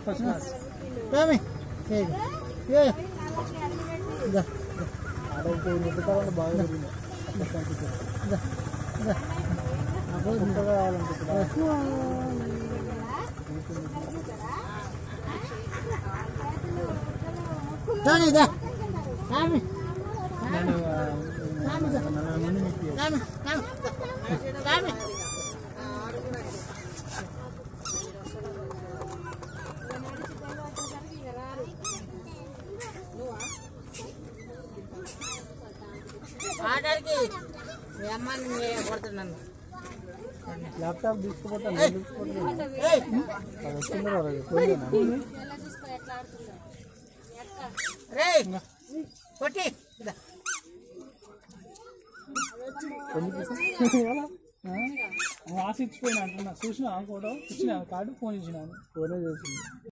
First class రామి చేయి ఏ ఇదా ఆడైతే ముట్టుకోవాలంటే బాగా జరిగింది ఇదా ఇదా ముట్టగా కావాలనుకుంటున్నా రామి ఇదా రామి నేను ఆ, నలభై మంది మీకు రామి రామి రామి ఆటడికి మీ అమ్మని కొడుతున్నాను ల్యాప్టాప్ తీసుకుపోతాను నేను తీసుకుపోతాను ఏయ్ అది వచ్చిందో రాలేదు పోయిందేనా? రేయ్ కొట్టి ఇదా ఆశ ఇచ్చిపోయినా అంటున్నా చూసిన ఫోటో ఇచ్చిన కార్డు ఫోన్ ఇచ్చినాను ఫోనే చేసింది